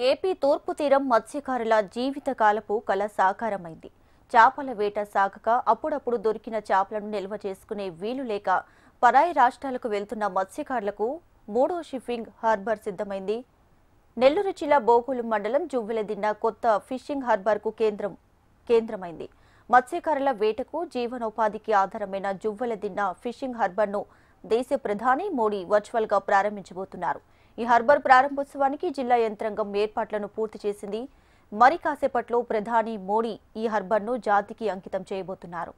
AP తూర్పు తీరం మత్స్యకారుల జీవితకాలపు కళ సాకారమైంది చేపల వేట సాగక అప్పుడప్పుడు దొరికిన చేపలను నిల్వ చేసుకునే వీలు లేక పరాయి రాష్ట్రాలకు వెళ్తున్న మత్స్యకారులకు మూడో షిప్పింగ్ హార్బర్ సిద్ధమైంది నెల్లూరు జిల్లా బోగోలు మండలం జువ్వెలదిన్న కొత్త ఫిషింగ్ హార్బర్కు కేంద్రం కేంద్రమైంది మత్స్యకారుల వేటకు జీవనోపాధికి ఆధారమైన జువ్వెలదిన్న ఫిషింగ్ హార్బర్ను దేశ ప్రధాని మోడీ వర్చువల్ గా ప్రారంభించబోతున్నారు ఈ హార్బర్ ప్రారంభోత్సవానికి జిల్లా యంత్రాంగం ఏర్పాట్లను పూర్తి చేసింది మరి కాసేపట్లో ప్రధాని మోడీ ఈ హార్బర్ను జాతికి అంకితం చేయబోతున్నారు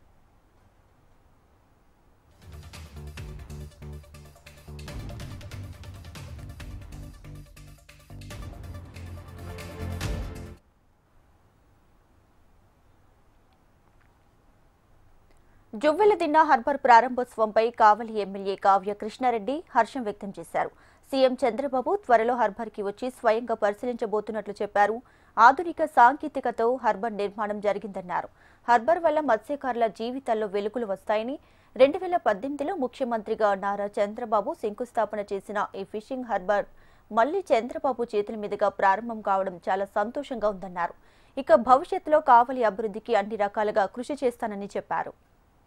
జువ్వెలదిన్న హార్బర్ ప్రారంభోత్సవంపై కావలి ఎమ్మెల్యే కావ్య కృష్ణారెడ్డి హర్షం వ్యక్తం చేశారు సీఎం చంద్రబాబు త్వరలో హార్బర్కి వచ్చి స్వయంగా పరిశీలించబోతున్నట్లు చెప్పారు ఆధునిక సాంకేతికతో హార్బర్ నిర్మాణం జరిగిందన్నారు హార్బర్ వల్ల మత్స్యకారుల జీవితాల్లో వెలుగులు వస్తాయని రెండు వేల పద్దెనిమిదిలో ముఖ్యమంత్రిగా నారా చంద్రబాబు శంకుస్థాపన చేసిన ఈ ఫిషింగ్ హార్బర్ మళ్లీ చంద్రబాబు చేతుల మీదుగా ప్రారంభం కావడం చాలా సంతోషంగా ఉందన్నారు ఇక భవిష్యత్తులో కావలి అభివృద్ధికి అన్ని రకాలుగా కృషి చేస్తానని చెప్పారు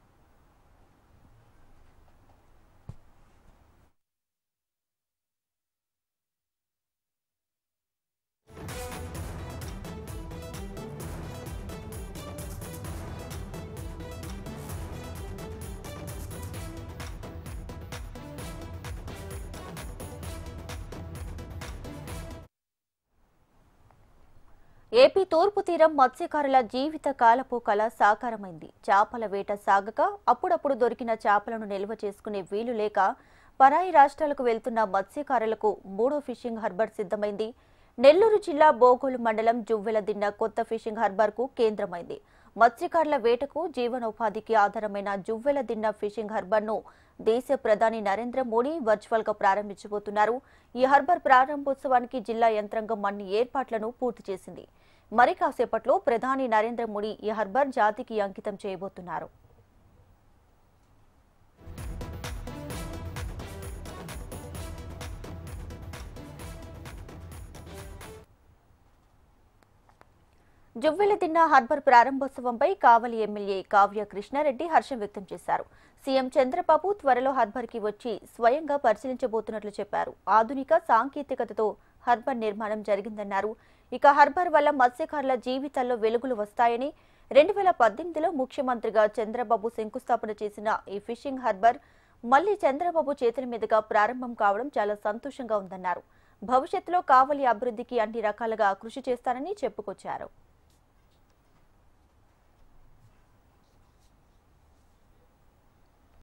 ఏపీ తూర్పు తీరం మత్స్యకారుల జీవిత కాలపు కళ సాకారమైంది చేపల వేట సాగక అప్పుడప్పుడు దొరికిన చేపలను నిల్వ చేసుకునే వీలు లేక పరాయి రాష్ట్రాలకు వెళ్తున్న మత్స్యకారులకు మూడో ఫిషింగ్ హార్బర్ సిద్ధమైంది నెల్లూరు జిల్లా బోగోలు మండలం జువ్వెలదిన్న కొత్త ఫిషింగ్ హార్బర్కు కేంద్రమైంది మత్స్యకారుల వేటకు జీవనోపాధికి ఆధారమైన జువ్వెలదిన్న ఫిషింగ్ హార్బర్ను దేశ ప్రధాని నరేంద్ర మోడీ వర్చువల్ గా ప్రారంభించబోతున్నారు ఈ హార్బర్ ప్రారంభోత్సవానికి జిల్లా యంత్రాంగం అన్ని ఏర్పాట్లను పూర్తి చేసింది మరి కాసేపట్లో ప్రధాని నరేంద్ర మోడీ ఈ హార్బర్ జాతికి అంకితం చేయబోతున్నారు జువ్వెలదిన్న హార్బర్ ప్రారంభోత్సవంపై కావలి ఎమ్మెల్యే కావ్య కృష్ణారెడ్డి హర్షం వ్యక్తం చేశారు సీఎం చంద్రబాబు త్వరలో హార్బర్కి వచ్చి స్వయంగా పరిశీలించబోతున్నట్లు చెప్పారు ఆధునిక సాంకేతికతతో హార్బర్ నిర్మాణం జరిగిందన్నారు ఇక హార్బర్ వల్ల మత్స్యకారుల జీవితాల్లో వెలుగులు వస్తాయని రెండు వేల పద్దెనిమిదిలో ముఖ్యమంత్రిగా చంద్రబాబు శంకుస్థాపన చేసిన ఈ ఫిషింగ్ హార్బర్ మళ్లీ చంద్రబాబు చేతుల మీదుగా ప్రారంభం కావడం చాలా సంతోషంగా ఉందన్నారు భవిష్యత్తులో కావలి అభివృద్ధికి అన్ని రకాలుగా కృషి చేస్తానని చెప్పుకొచ్చారు